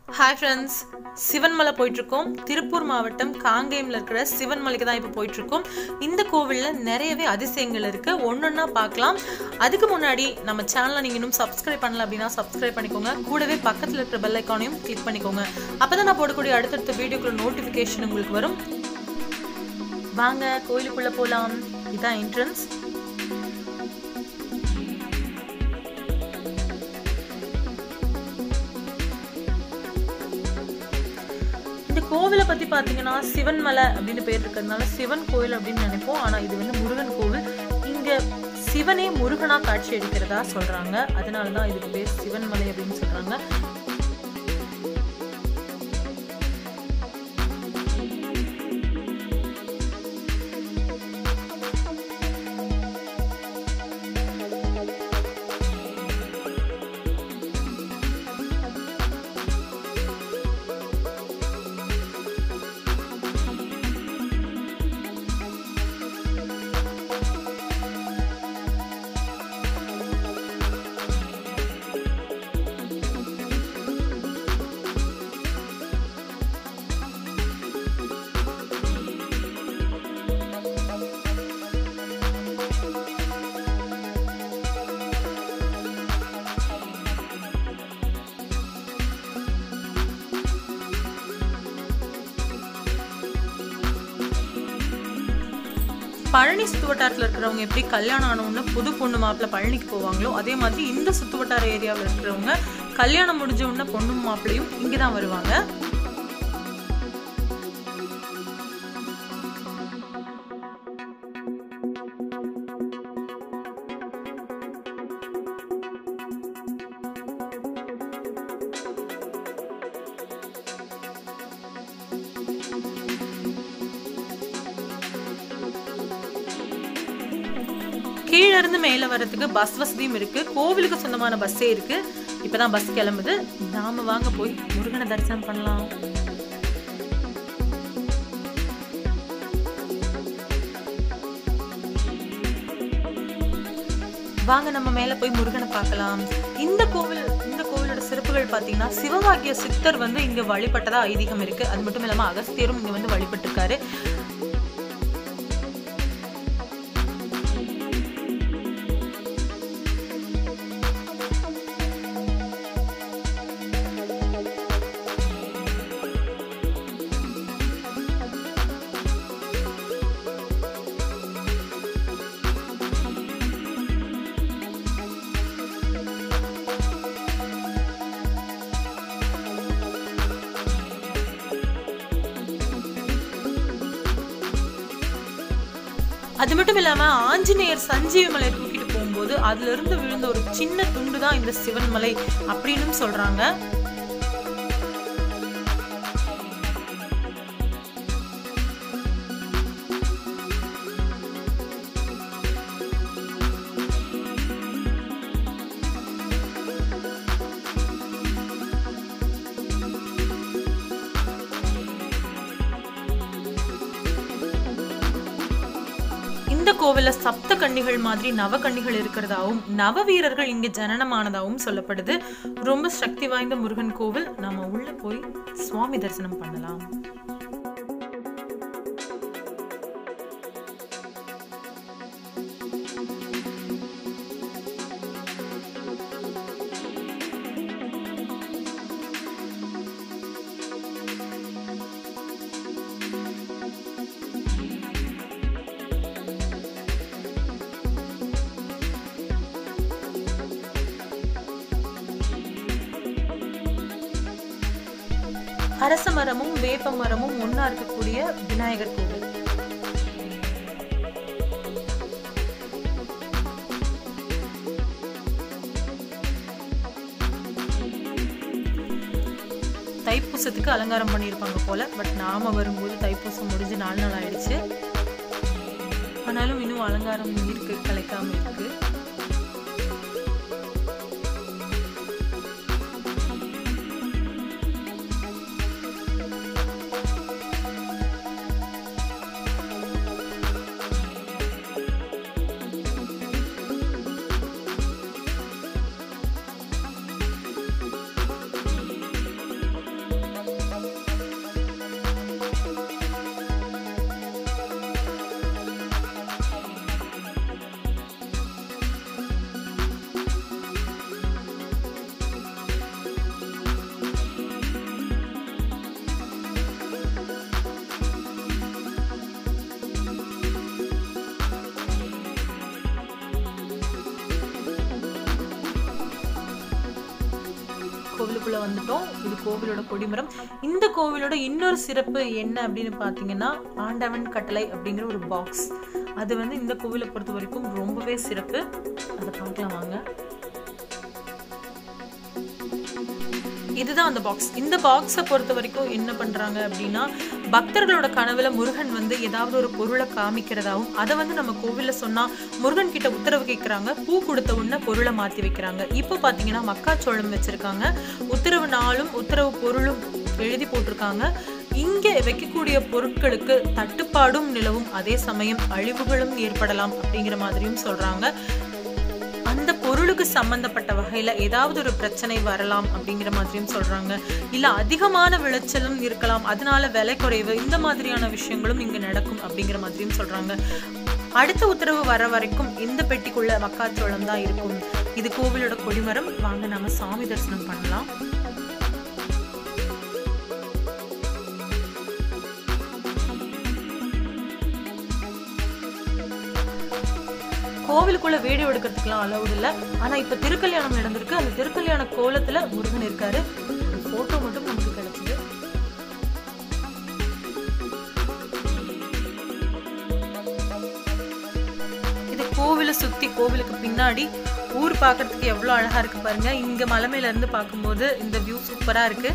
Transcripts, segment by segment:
hi friends Sivanmalai போயிட்டுருக்கோம் திருப்பூர் மாவட்டம் காங்கேயமில் இருக்கிற சிவன்மலைக்கு தான் இப்போ போயிட்டுருக்கோம் இந்த கோவிலில் நிறையவே அதிசயங்கள் இருக்குது ஒன்றொன்னா பார்க்கலாம் அதுக்கு முன்னாடி நம்ம சேனலை நீங்கள் இன்னும் சப்ஸ்கிரைப் பண்ணல அப்படின்னா சப்ஸ்கிரைப் பண்ணிக்கோங்க கூடவே பக்கத்தில் இருக்கிற பெல் ஐக்கானையும் கிளிக் பண்ணிக்கோங்க அப்போ தான் நான் போடக்கூடிய அடுத்தடுத்த வீடியோக்குள்ள நோட்டிஃபிகேஷன் உங்களுக்கு வரும் வாங்க கோயிலுக்குள்ளே போகலாம் இதுதான் என்ட்ரன்ஸ் இந்த கோவிலை பத்தி பாத்தீங்கன்னா சிவன் மலை அப்படின்னு பேர் இருக்கிறதுனால சிவன் கோவில் அப்படின்னு நினைப்போம் ஆனா இது வந்து முருகன் கோவில் இங்க சிவனே முருகனா காட்சி அளிக்கிறதா சொல்றாங்க அதனாலதான் இதுக்கு பேர் சிவன் மலை அப்படின்னு சொல்றாங்க பழனி சுத்துவட்டாரத்தில் இருக்கிறவங்க எப்படி கல்யாணம் ஆனவுடனே புது பொண்ணு மாப்பிள்ளை பழனிக்கு போவாங்களோ அதே மாதிரி இந்த சுத்துவட்டார ஏரியாவில் இருக்கிறவங்க கல்யாணம் முடிஞ்ச உடனே பொண்ணு மாப்பிள்ளையும் இங்கே தான் வருவாங்க கீழ இருந்து மேல வர்றதுக்கு பஸ் வசதியும் இருக்கு கோவிலுக்கு சொந்தமான பஸ்ஸே இருக்கு இப்பதான் பஸ் கிளம்புது நாம வாங்க போய் முருகனை தரிசனம் பண்ணலாம் வாங்க நம்ம மேல போய் முருகனை பார்க்கலாம் இந்த கோவில் இந்த கோவிலோட சிறப்புகள் பாத்தீங்கன்னா சிவவாக்கிய சித்தர் வந்து இங்க வழிபட்டதா ஐதீகம் இருக்கு அது மட்டும் இல்லாம அகஸ்தியரும் இங்க வந்து வழிபட்டிருக்காரு அது மட்டும் இல்லாம ஆஞ்சநேயர் சஞ்சீவி மலை தூக்கிட்டு போகும்போது அதுல இருந்து விழுந்த ஒரு சின்ன துண்டு தான் இந்த சிவன் மலை அப்படின்னு சொல்றாங்க இந்த கோவில்ல சப்த கன்னிகள் மாதிரி நவ கன்னிகள் இருக்கிறதாவும் நவ வீரர்கள் இங்க ஜனனமானதாகவும் சொல்லப்படுது ரொம்ப சக்தி வாய்ந்த முருகன் கோவில் நாம உள்ள போய் சுவாமி தரிசனம் பண்ணலாம் அரச மரமும் வேப்ப மரமும் ஒன்னா இருக்கக்கூடிய விநாயகர் கோவில் தைப்பூசத்துக்கு அலங்காரம் பண்ணியிருப்பாங்க போல பட் நாம வரும்போது தைப்பூசம் முடிஞ்சு நாலு நாள் ஆயிடுச்சு ஆனாலும் இன்னும் அலங்காரம் இருக்கு கலைக்காம இருக்கு கோவிலுக்குள்ள வந்துட்டோம் இது கோவிலோட கொடிமரம் இந்த கோவிலோட இன்னொரு சிறப்பு என்ன அப்படின்னு பார்த்தீங்கன்னா ஆண்டவன் கட்டளை அப்படிங்கிற ஒரு பாக்ஸ் அது வந்து இந்த கோவிலை பொறுத்த வரைக்கும் ரொம்பவே சிறப்பு அதை பார்க்கலாம் வாங்க இதுதான் அந்த பாக்ஸ் இந்த பாக்ஸை பொறுத்த வரைக்கும் என்ன பண்றாங்க அப்படின்னா பக்தர்களோட கனவுல முருகன் வந்து ஏதாவது ஒரு பொருளை காமிக்கிறதாவும் அதை வந்து நம்ம கோவில்ல சொன்னா முருகன் கிட்ட உத்தரவு கேட்கறாங்க பூ கொடுத்த உடனே பொருளை மாத்தி வைக்கிறாங்க இப்போ பாத்தீங்கன்னா மக்காச்சோளம் வச்சிருக்காங்க உத்தரவு நாளும் உத்தரவு பொருளும் எழுதி போட்டிருக்காங்க இங்க வைக்கக்கூடிய பொருட்களுக்கு தட்டுப்பாடும் நிலவும் அதே சமயம் அழிவுகளும் ஏற்படலாம் அப்படிங்கிற மாதிரியும் சொல்றாங்க அந்த பொருளுக்கு சம்பந்தப்பட்ட வகையில ஏதாவது ஒரு பிரச்சனை வரலாம் அப்படிங்கிற மாதிரியும் சொல்றாங்க இல்ல அதிகமான விளைச்சலும் இருக்கலாம் அதனால விலை குறைவு இந்த மாதிரியான விஷயங்களும் இங்க நடக்கும் அப்படிங்கிற மாதிரியும் சொல்றாங்க அடுத்த உத்தரவு வர வரைக்கும் இந்த பெட்டிக்குள்ள மக்காச்சோளம் தான் இருக்கும் இது கோவிலோட கொடிமரம் வாங்க நாம சாமி தரிசனம் பண்ணலாம் கோவிலுக்குள்ள வீடியோ எடுக்கிறதுக்குலாம் அலௌட் இல்லை ஆனா இப்ப திருக்கல்யாணம் நடந்திருக்கு அந்த திருக்கல்யாண கோலத்துல முருகன் இருக்காரு ஒரு போட்டோ மட்டும் நமக்கு கிடைச்சது இது கோவிலை சுத்தி கோவிலுக்கு பின்னாடி ஊர் பார்க்கிறதுக்கு எவ்வளவு அழகா இருக்கு பாருங்க இங்க மலை மேல இருந்து பார்க்கும்போது இந்த வியூ சூப்பரா இருக்கு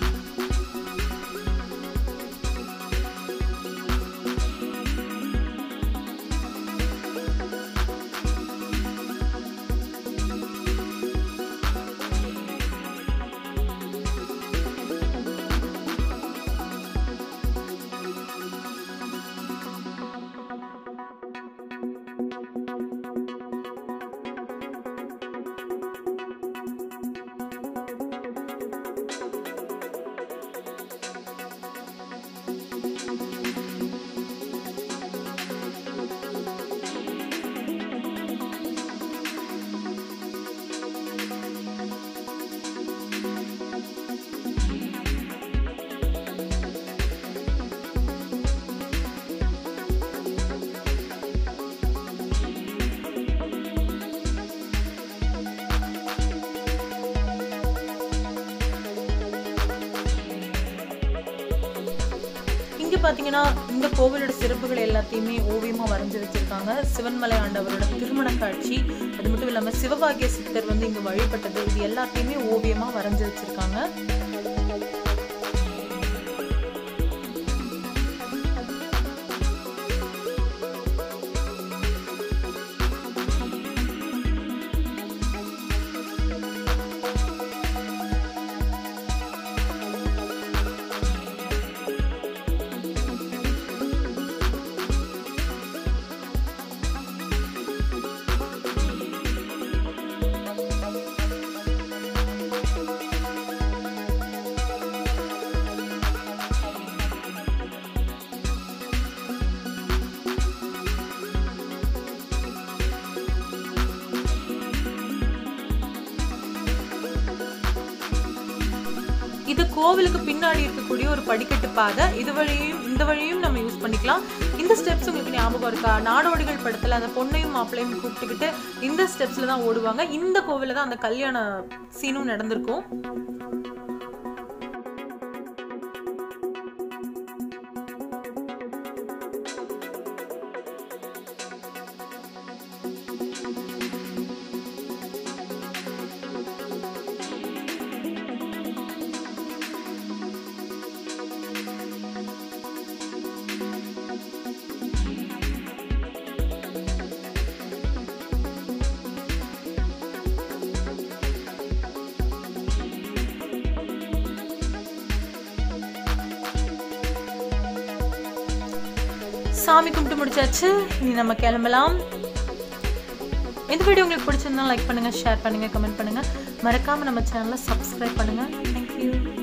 இங்க பாத்தீங்கன்னா இந்த கோவிலோட சிறப்புகள் எல்லாத்தையுமே ஓவியமா வரைஞ்சு வச்சிருக்காங்க சிவன்மலை ஆண்டவரோட திருமண காட்சி அது மட்டும் இல்லாம சிவபாகிய சித்தர் வந்து இங்க வழிபட்டது இது எல்லாத்தையுமே ஓவியமா வரைஞ்சு வச்சிருக்காங்க இது கோவிலுக்கு பின்னாடி இருக்கக்கூடிய ஒரு படிக்கட்டு பாதை இது வழியும் இந்த வழியும் நம்ம யூஸ் பண்ணிக்கலாம் இந்த ஸ்டெப்ஸ் உங்களுக்கு ஞாபகம் இருக்கா நாடோடிகள் படத்துல அந்த பொண்ணையும் மாப்பிள்ளையும் கூப்பிட்டுக்கிட்டு இந்த ஸ்டெப்ஸ்ல தான் ஓடுவாங்க இந்த கோவில்ல தான் அந்த கல்யாண சீனும் நடந்திருக்கும் சாமி கும்பிட்டு முடிச்சாச்சு இனி நம்ம கிளம்பலாம் இந்த வீடியோ உங்களுக்கு பிடிச்சிருந்தா லைக் பண்ணுங்க ஷேர் பண்ணுங்க கமெண்ட் பண்ணுங்க மறக்காம நம்ம சேனலை சப்ஸ்கிரைப் பண்ணுங்க தேங்க்யூ